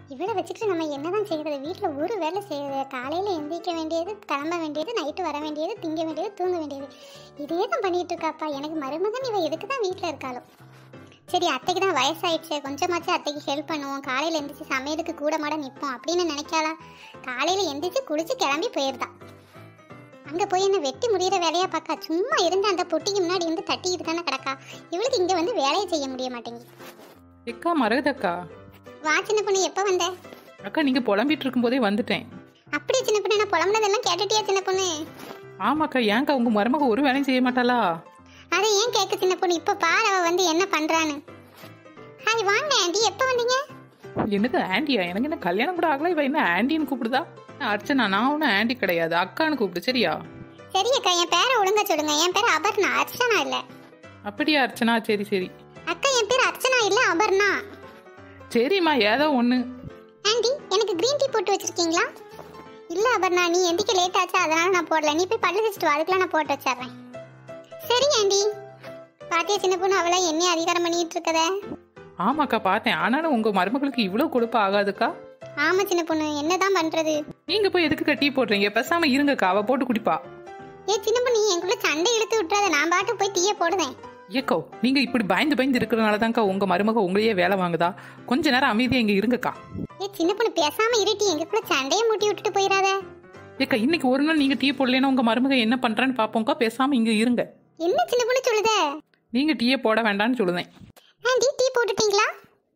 இவளை வச்சுட்டு நம்ம என்னதான் செய்யறது வீட்டில் ஒரு வேலை செய்யறது காலையில் எந்திரிக்க வேண்டியது கிளம்ப வேண்டியது நைட்டு வர வேண்டியது திங்க வேண்டியது தூங்க வேண்டியது இதே தான் பண்ணிட்டு இருக்காப்பா எனக்கு மருமகன் இவ எதுக்கு தான் வீட்டில் இருக்காளோ சரி அத்தைக்கு தான் வயசாயிடுச்சு கொஞ்சமாச்சும் அத்தைக்கு ஹெல்ப் பண்ணுவோம் காலையில் எந்திரிச்சு சமையலுக்கு கூட மாட நிற்போம் அப்படின்னு நினைக்காளா காலையில் எந்திரிச்சு குளிச்சு கிளம்பி போயிருந்தா அங்கே போய் என்ன வெட்டி முடியிற வேலையா பார்க்கா சும்மா இருந்து அந்த பொட்டிக்கு முன்னாடி இருந்து தட்டிக்கிட்டு தானே கிடக்கா இவளுக்கு இங்கே வந்து வேலையை செய்ய முடிய மாட்டேங்குது எக்கா மரகதக்கா வா சின்ன பொண்ணு எப்போ வந்த அக்கா நீங்க புலம்பிட்டு இருக்கும்போதே வந்துட்டேன் அப்படியே சின்ன பொண்ணு நான் புலம்புனதெல்லாம் கேட்டுட்டியா சின்ன பொண்ணு ஆமாக்கா ஏன்க்கா உங்க மருமக ஒரு வேலையும் செய்ய மாட்டாளா அதை ஏன் கேட்க சின்ன பொண்ணு இப்போ பாரு அவ வந்து என்ன பண்றான்னு ஹாய் வாங்க ஆண்டி எப்போ வந்தீங்க என்னது ஆண்டியா எனக்கு என்ன கல்யாணம் கூட ஆகல இவ என்ன ஆண்டின்னு கூப்பிடுதா அர்ச்சனா நான் ஒன்றும் ஆண்டி கிடையாது அக்கான்னு கூப்பிடு சரியா சரி அக்கா என் பேரை ஒழுங்கா சொல்லுங்க என் பேர் அபர்ணா அர்ச்சனா இல்ல அப்படியா அர்ச்சனா சரி சரி அக்கா என் பேர் அர்ச்சனா இல்ல அபர்ணா சரிம்மா ஏதோ ஒன்று ஆண்டி எனக்கு கிரீன் டீ போட்டு வச்சிருக்கீங்களா இல்ல அபர்ணா நீ எந்திக்க லேட் ஆச்சு அதனால நான் போடல நீ போய் பல்லு வச்சுட்டு வா அதுக்குள்ள நான் போட்டு வச்சிடுறேன் சரி ஆண்டி பாத்தியா சின்ன பொண்ணு அவளை என்ன அதிகாரம் பண்ணிட்டு இருக்கதே ஆமாக்கா பார்த்தேன் ஆனாலும் உங்க மருமகளுக்கு இவ்வளோ கொடுப்ப ஆகாதுக்கா ஆமா சின்ன பொண்ணு என்னதான் பண்றது நீங்க போய் எதுக்கு டீ போடுறீங்க பேசாம இருங்கக்கா அவ போட்டு குடிப்பா ஏ சின்ன பொண்ணு எங்களுக்குள்ள சண்டை இழுத்து விட்டுறாத நான் பாட்டு போய் டீயை போடுவேன் ஏக்கோ நீங்க இப்படி பயந்து பயந்து இருக்கிறனால தான்க்கா உங்க மருமக உங்களையே வேலை வாங்குதா கொஞ்ச நேரம் அமைதியா இங்க இருங்கக்கா ஏ சின்ன பொண்ணு பேசாம இருட்டி எங்களுக்குள்ள சண்டையை மூட்டி விட்டுட்டு போயிடாத ஏக்கா இன்னைக்கு ஒரு நாள் நீங்க டீ போடலைன்னா உங்க மருமக என்ன பண்றான்னு பாப்போம்க்கா பேசாம இங்க இருங்க என்ன சின்ன பொண்ணு சொல்லுதே நீங்க டீயே போட வேண்டாம்னு சொல்லுதேன் ஆண்டி டீ போட்டுட்டீங்களா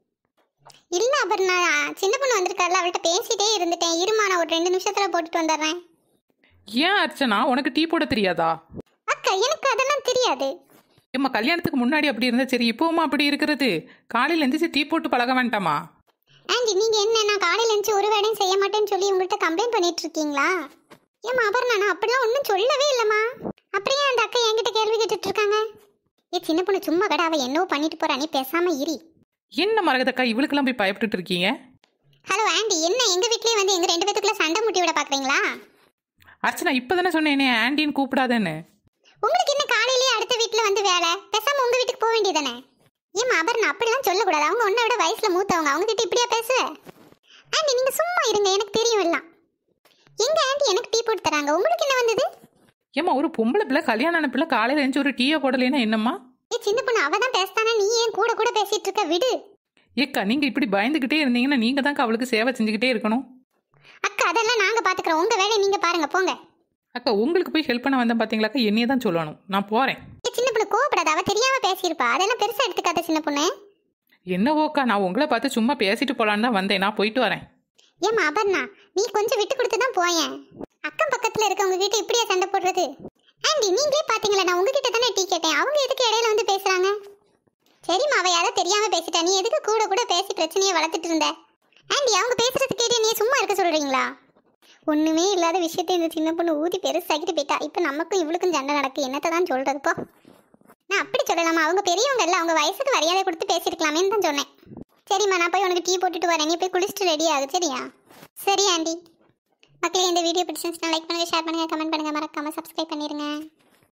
இல்ல அப்புறம் நான் சின்ன பொண்ணு வந்திருக்காருல அவள்கிட்ட பேசிட்டே இருந்துட்டேன் இருமா நான் ஒரு ரெண்டு நிமிஷத்துல போட்டுட்டு வந்துடுறேன் ஏன் அர்ச்சனா உனக்கு டீ போட தெரியாதா அக்கா எனக்கு அதெல்லாம் தெரியாது ஏம்மா கல்யாணத்துக்கு முன்னாடி அப்படி இருந்தா சரி இப்போவுமா அப்படி இருக்கிறது காலையில எந்திரிச்சு டீ போட்டு பழக வேண்டாமா ஆண்டி நீங்க என்ன நான் காலையில எழுந்து ஒரு வேலையும் செய்ய மாட்டேன்னு சொல்லி உங்கள்கிட்ட கம்ப்ளைண்ட் பண்ணிட்டு இருக்கீங்களா ஏமா அப்புறம் நான் அப்படிலாம் ஒன்றும் சொல்லவே இல்லைம்மா அப்படியே அந்த அக்கா என்கிட்ட கேள்வி கேட்டுட்டு இருக்காங்க ஏ சின்ன பொண்ணு சும்மா கடை அவ என்னவோ பண்ணிட்டு போறா நீ பேசாம இரி என்ன மரகதக்கா இவளுக்கெல்லாம் போய் பயப்பட்டுட்டு இருக்கீங்க ஹலோ ஆண்டி என்ன எங்க வீட்லயே வந்து எங்க ரெண்டு பேத்துக்குள்ள சண்டை முட்டி விட பாக்குறீங்களா அர்ச்சனா இப்பதானே சொன்னேன் என்னை ஆண்டின்னு கூப்பிடாதேன்னு உங்களுக்கு என்ன காலையிலேயே அடுத்த வீட்ல வந்து வேலை பேசாம உங்க வீட்டுக்கு போக வேண்டியதானே ஏமா அபர்ணா அப்படிலாம் சொல்லக்கூடாது அவங்க உன்னை விட வயசுல மூத்தவங்க அவங்க கிட்ட இப்படியா பேசுவ ஆண்டி நீங்க சும்மா இருங்க எனக்கு தெரியும் எல்லாம் எங்க ஆண்டி எனக்கு டீ போட்டு தராங்க உங்களுக்கு என்ன வந்தது ஏம்மா ஒரு பொம்பளை பிள்ளை கல்யாணம் ஆன பிள்ளை காலையில எழுந்து ஒரு டீயை போடலைன்னா என்னம்மா ஏ சின்ன பொண்ணு அவ தான் பேசுதானே நீ ஏன் கூட கூட பேசிட்டு இருக்க விடு ஏக்கா நீங்க இப்படி பயந்துகிட்டே இருந்தீங்கன்னா நீங்க தான் அவளுக்கு சேவை செஞ்சுக்கிட்டே இருக்கணும் அக்கா அதெல்லாம் நாங்க பாத்துக்கிறோம் உங்க வேலையை நீங்க பாருங்க போங்க அக்கா உங்களுக்கு போய் ஹெல்ப் பண்ண வந்தேன் பாத்தீங்களாக்கா என்னையே தான் சொல்லணும் நான் போறேன் ஏ சின்ன பொண்ணு கோவப்படாத அவ தெரியாம பேசியிருப்பா அதெல்லாம் பெருசா எடுத்துக்காத சின்ன பொண்ணு என்னவோக்கா நான் உங்களை பார்த்து சும்மா பேசிட்டு போலான்னு தான் வந்தேன் நான் போயிட்டு வரேன் ஏமா அபர்ணா நீ கொஞ்சம் விட்டு கொடுத்து தான் போயேன் அக்கம் பக்கத்துல இருக்கவங்க கிட்ட இப்படியா சண்டை போடுறது ஆண்டி நீங்களே பாத்தீங்களா நான் உங்ககிட்ட தானே டீ கேட்டேன் அவங்க எதுக்கு இடையில வந்து பேசுறாங்க சரிம்மா அவ யாரோ தெரியாம பேசிட்டா நீ எதுக்கு கூட கூட பேசி பிரச்சனையை வளர்த்துட்டு இருந்த ஆண்டி அவங்க பேசுறது கேட்டு நீ சும்மா இருக்க சொல்றீங்களா ஒண்ணுமே இல்லாத விஷயத்தை இந்த சின்ன பொண்ணு ஊதி பெருசாக்கிட்டு போயிட்டா இப்ப நமக்கும் இவளுக்கும் சண்டை நடக்கு என்னத்தை தான் சொல்றது போ நான் அப்படி சொல்லலாமா அவங்க பெரியவங்க இல்ல அவங்க வயசுக்கு மரியாதை கொடுத்து பேசிருக்கலாமேன்னு தான் சொன்னேன் சரிம்மா நான் போய் உனக்கு டீ போட்டுட்டு வரேன் நீ போய் குளிச்சுட்டு ரெடி ஆகு சரியா சரி ஆண்டி மக்களே இந்த வீடியோ பிடிச்சிருந்துச்சுன்னா லைக் பண்ணுங்க ஷேர் பண்ணுங்க கமெண்ட் பண்ணுங்க மறக்காம சப்ஸ்கிரைப் பண்ணிருங்க